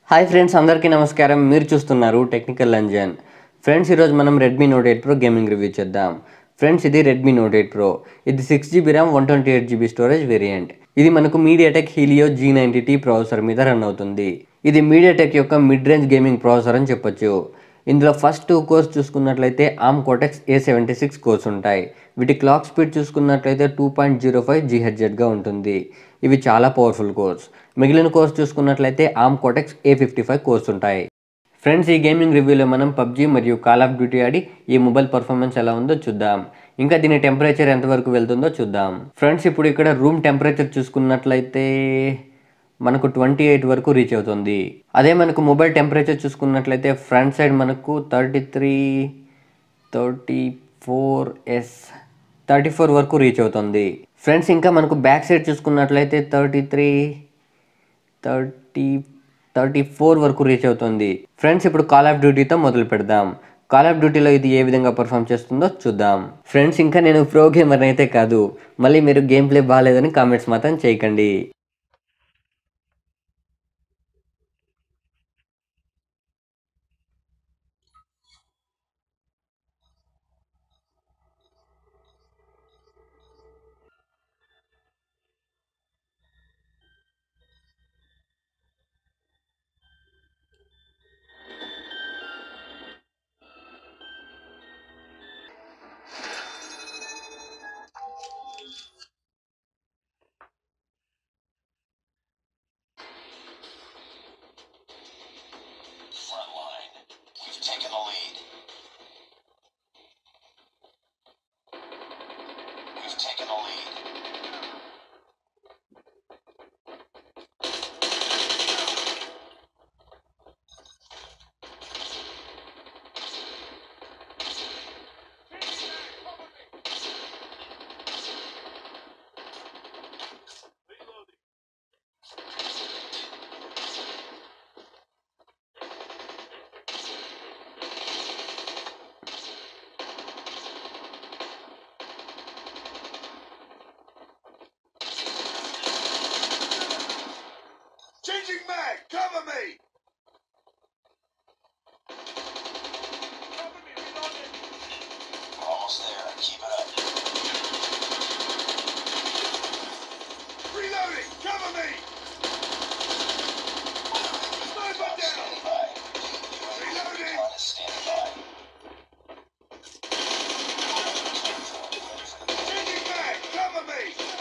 Hi friends అందరికీ నమస్కారం మీరు చూస్తున్నారు టెక్నికల్ లంజన్ ఫ్రెండ్స్ ఈరోజు మనం Redmi Note eight pro gaming review చేద్దాం ఫ్రెండ్స్ ఇది రెడ్మీ నోట్ ఎయిట్ ప్రో ఇది six GB RAM one twenty eight GB storage variant ఇది మనకు MediaTek Helio G ninety T processor మీద రన్ అవుతుంది ఇది మీడియాటెక్ యొక్క మిడ్ రేంజ్ గేమింగ్ ప్రాసెసర్ అని చెప్పొచ్చు ఇందులో ఫస్ట్ టూ కోర్స్ చూసుకున్నట్లయితే ARM Cortex A seventy six cores ఉంటాయి వీటి క్లాక్ స్పీడ్ చూసుకున్నట్లయితే టూ పాయింట్ జీరో ఫైవ్ జీహెచ్జెడ్గా ఉంటుంది ఇవి చాలా పవర్ఫుల్ కోర్స్ మిగిలిన కోర్స్ చూసుకున్నట్లయితే ARM Cortex A fifty five cores ఉంటాయి ఫ్రెండ్స్ ఈ గేమింగ్ రివ్యూలో మనం పబ్జీ మరియు కాల్ ఆఫ్ డ్యూటీ ఆడి ఈ మొబైల్ పర్ఫార్మెన్స్ ఎలా ఉందో చూద్దాం ఇంకా దీని టెంపరేచర్ ఎంతవరకు వెళ్తుందో చూద్దాం ఫ్రెండ్స్ ఇప్పుడు ఇక్కడ రూమ్ టెంపరేచర్ చూసుకున్నట్లయితే మనకు ట్వంటీ ఎయిట్ వరకు రీచ్ అవుతుంది అదే మనకు మొబైల్ టెంపరేచర్ చూసుకున్నట్లయితే ఫ్రంట్ సైడ్ మనకు థర్టీ త్రీ థర్టీ ఫోర్ ఎస్ థర్టీ ఫోర్ వరకు రీచ్ అవుతుంది ఫ్రెండ్స్ ఇంకా మనకు బ్యాక్ సైడ్ చూసుకున్నట్లయితే thirty three thirty thirty four వరకు రీచ్ అవుతుంది ఫ్రెండ్స్ ఇప్పుడు కాల్ ఆఫ్ డ్యూటీతో మొదలు పెడదాం కాల్ ఆఫ్ డ్యూటీలో ఇది ఏ విధంగా పర్ఫామ్ చేస్తుందో చూద్దాం ఫ్రెండ్స్ ఇంకా నేను ప్రో గేమర్ అయితే కాదు మళ్ళీ మీరు గేమ్ ప్లే బాగాలేదని కామెంట్స్ మాత్రం చేయకండి front line. We've taken the lead. We've taken the lead. Changing mag, cover me! We're almost there. Keep it up. Reloading, cover me! Sniper down! Reloading! Standing by. Changing mag, cover me!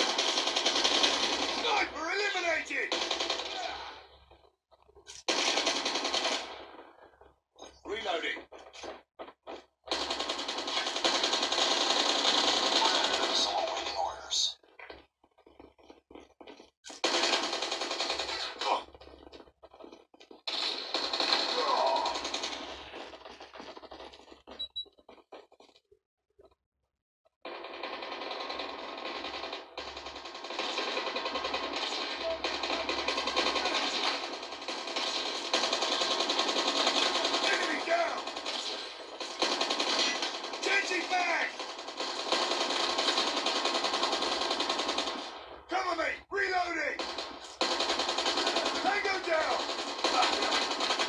Sniper eliminated! Reloading. Missile awaiting orders. Enemy down! Changing mag! Cover me! Reloading! Tango down!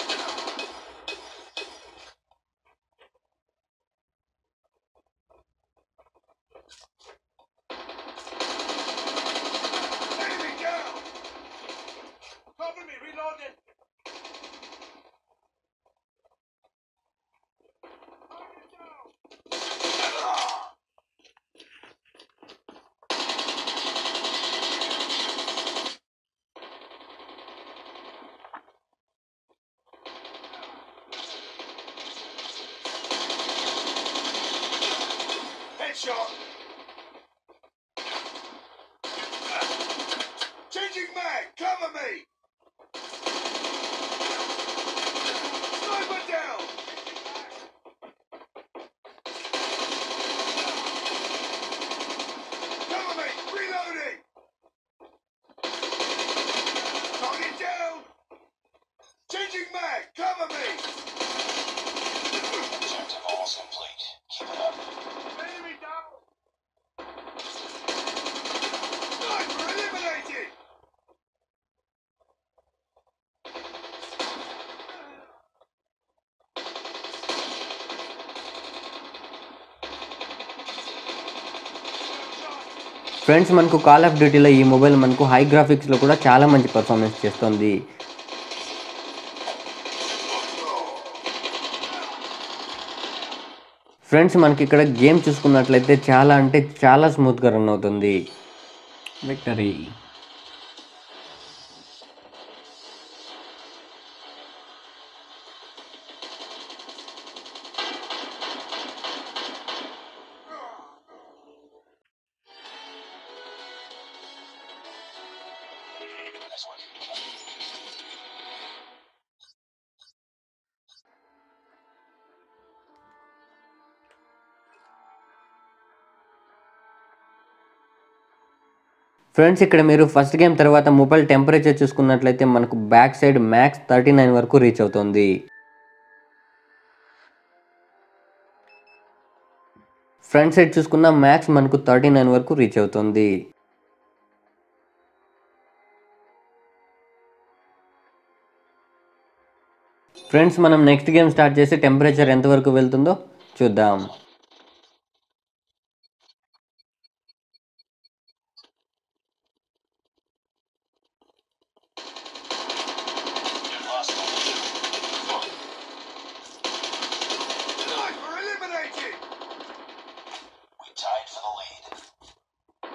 Enemy down! Cover me! Reloading! Headshot! Changing mag! Cover me! Sniper down! Cover me! Reloading! Target down! Changing mag! Cover me! Objective almost complete. Keep it up. Enemy down! Sniper eliminated! Friends మనకు call of డ్యూటీలో ఈ mobile మనకు high గ్రాఫిక్స్లో కూడా చాలా మంచి performance చేస్తుంది friends మనకి ఇక్కడ గేమ్ చూసుకున్నట్లయితే చాలా అంటే చాలా స్మూత్గా రన్ అవుతుంది విక్టరీ Nice one. ఫ్రెండ్స్ ఇక్కడ మీరు ఫస్ట్ గేమ్ తర్వాత మొబైల్ టెంపరేచర్ చూసుకున్నట్లయితే మనకు back side max thirty nine వరకు రీచ్ అవుతుంది ఫ్రంట్ సైడ్ చూసుకున్న మ్యాక్స్ మనకు థర్టీ నైన్ వరకు రీచ్ అవుతుంది ఫ్రెండ్స్ మనం నెక్స్ట్ గేమ్ స్టార్ట్ చేసి టెంపరేచర్ ఎంతవరకు వెళ్తుందో చూద్దాం Impossible. Sniper eliminated! We tied for the lead.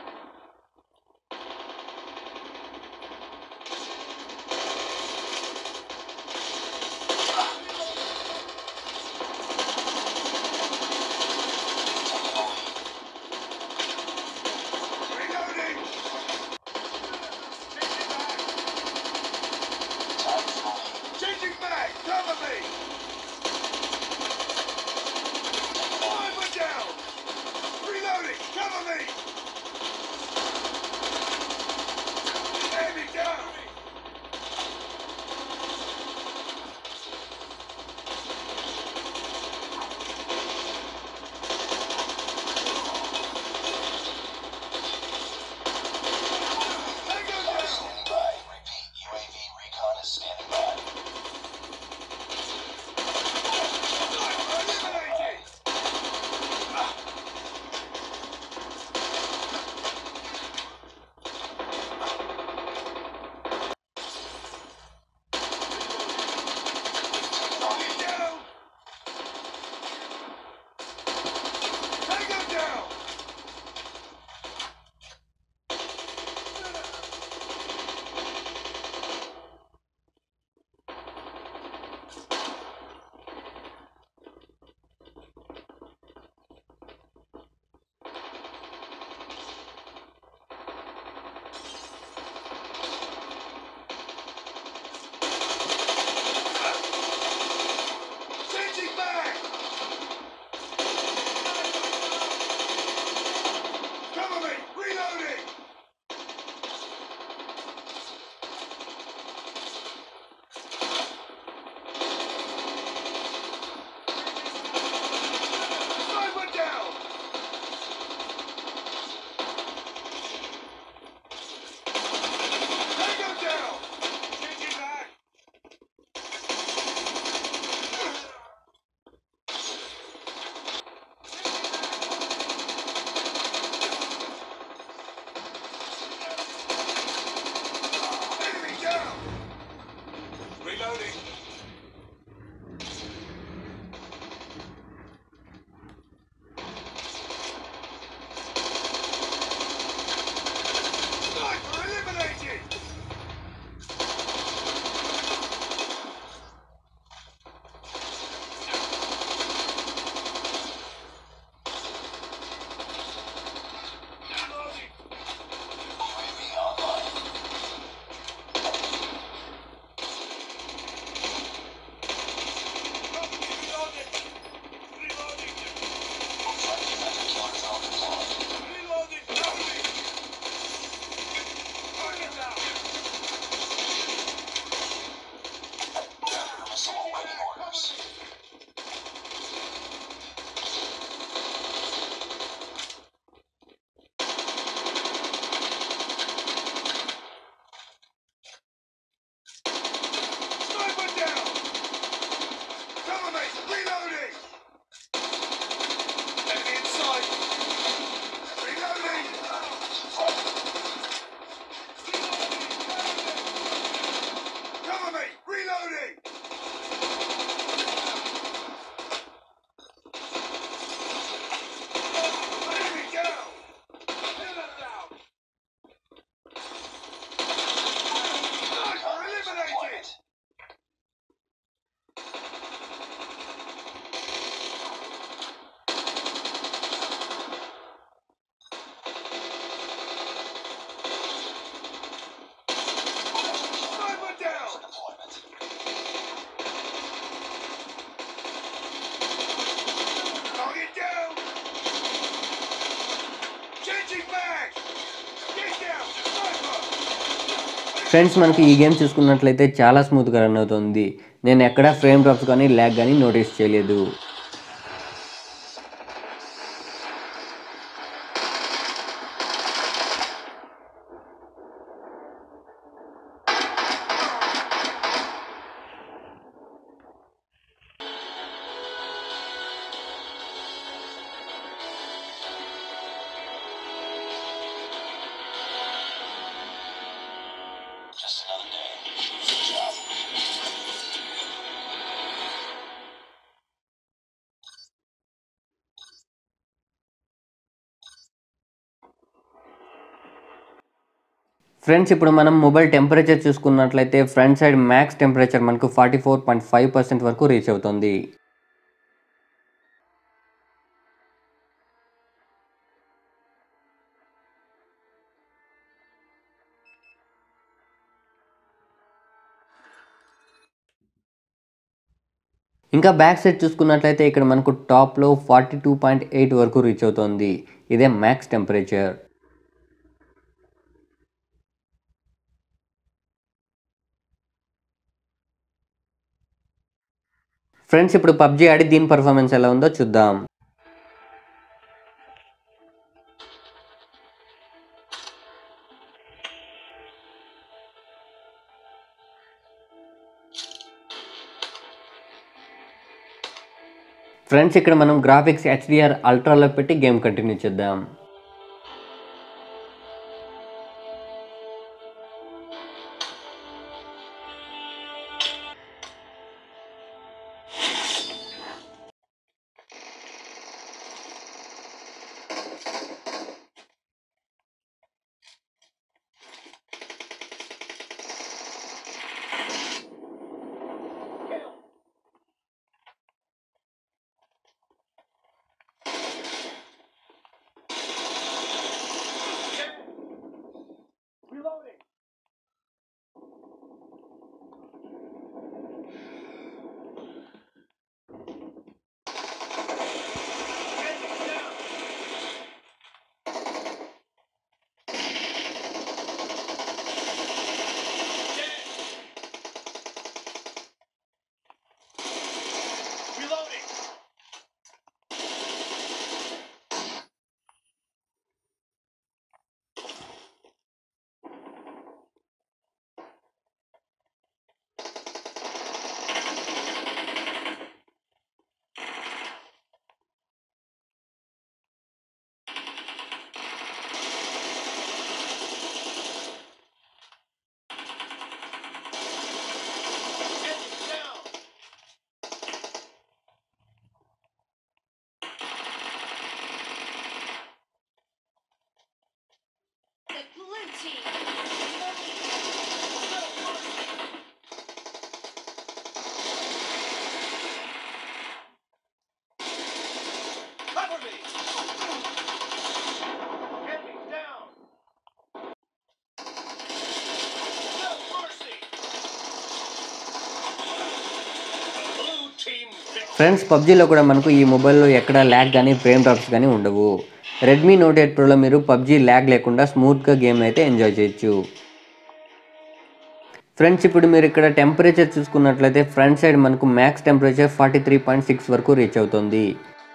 Friends మనకి ఈ గేమ్ చూసుకున్నట్లయితే చాలా స్మూత్గా రన్ అవుతుంది నేను ఎక్కడ ఫ్రేమ్ డ్రాప్స్ కానీ ల్యాగ్ కానీ నోటీస్ చేయలేదు Just another day. Good job. Friends ఇప్పుడు మనం మొబైల్ టెంపరేచర్ చూసుకున్నట్లయితే ఫ్రంట్ సైడ్ మ్యాక్స్ టెంపరేచర్ మనకు forty four point five percent వరకు రీచ్ అవుతుంది ఇంకా బ్యాక్ సైడ్ చూసుకున్నట్లయితే ఇక్కడ మనకు టాప్లో ఫార్టీ టూ పాయింట్ ఎయిట్ వరకు రీచ్ అవుతుంది ఇదే మ్యాక్స్ టెంపరేచర్ ఫ్రెండ్స్ ఇప్పుడు పబ్జీ ఆడి దీని పర్ఫార్మెన్స్ ఎలా ఉందో చూద్దాం ఫ్రెండ్స్ ఇక్కడ మనం గ్రాఫిక్స్ హెచ్డిఆర్ అల్ట్రాలో పెట్టి గేమ్ కంటిన్యూ చేద్దాం Reloading. Reloading. Enemy down. The blue team. Cover me. Enemy down. No mercy. Blue team victory. Friends పబ్జీలో కూడా మనకు ఈ మొబైల్లో ఎక్కడ ల్యాగ్ కానీ ఫ్రేమ్ డ్రాప్స్ కానీ ఉండవు రెడ్మీ నోట్ ఎయిట్ ప్రోలో మీరు పబ్జీ ల్యాగ్ లేకుండా స్మూత్గా గేమ్ అయితే ఎంజాయ్ చేయొచ్చు ఫ్రెండ్స్ ఇప్పుడు మీరు ఇక్కడ టెంపరేచర్ చూసుకున్నట్లయితే ఫ్రంట్ సైడ్ మనకు max temperature forty three point six వరకు రీచ్ అవుతుంది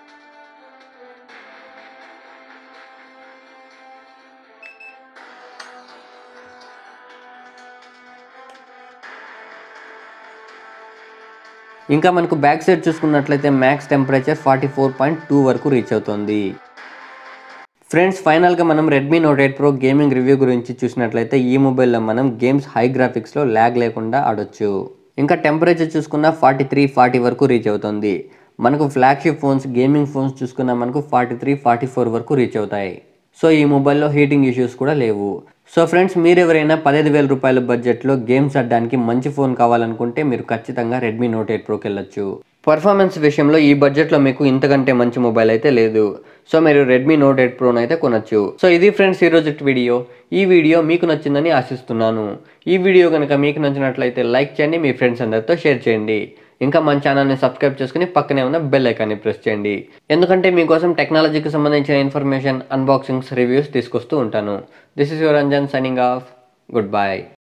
ఇంకా మనకు బ్యాక్ సైడ్ చూసుకున్నట్లయితే max temperature forty four point two వరకు రీచ్ అవుతుంది ఫ్రెండ్స్ ఫైనల్గా మనం Redmi Note eight pro gaming review గురించి చూసినట్లయితే ఈ మొబైల్లో మనం గేమ్స్ హై గ్రాఫిక్స్లో ల్యాగ్ లేకుండా ఆడొచ్చు ఇంకా టెంపరేచర్ చూసుకున్న ఫార్టీ త్రీ ఫార్టీ వరకు రీచ్ అవుతుంది మనకు ఫ్లాగ్షిప్ ఫోన్స్ గేమింగ్ ఫోన్స్ చూసుకున్న మనకు ఫార్టీ త్రీ ఫార్టీ ఫోర్ వరకు రీచ్ అవుతాయి సో ఈ మొబైల్లో హీటింగ్ ఇష్యూస్ కూడా లేవు సో ఫ్రెండ్స్ మీరు ఎవరైనా పదిహేను వేల రూపాయల బడ్జెట్లో గేమ్స్ ఆడడానికి మంచి ఫోన్ కావాలనుకుంటే మీరు ఖచ్చితంగా రెడ్మీ నోట్ ఎయిట్ ప్రోకి వెళ్ళొచ్చు పర్ఫార్మెన్స్ విషయంలో ఈ బడ్జెట్లో మీకు ఇంతకంటే మంచి మొబైల్ అయితే లేదు సో మీరు రెడ్మీ నోట్ ఎయిట్ ప్రోని అయితే కొనొచ్చు సో ఇది ఫ్రెండ్స్ ఈ రోజు వీడియో ఈ వీడియో మీకు నచ్చిందని ఆశిస్తున్నాను ఈ వీడియో కనుక మీకు నచ్చినట్లయితే లైక్ చేయండి మీ ఫ్రెండ్స్ అందరితో షేర్ చేయండి ఇంకా మన ఛానల్ని సబ్స్క్రైబ్ చేసుకుని పక్కనే ఉన్న బెల్ ఐకాన్ని ప్రెస్ చేయండి ఎందుకంటే మీకోసం టెక్నాలజీకి సంబంధించిన ఇన్ఫర్మేషన్ అన్బాక్సింగ్స్ రివ్యూస్ తీసుకొస్తూ ఉంటాను this is your Ranjan signing off good by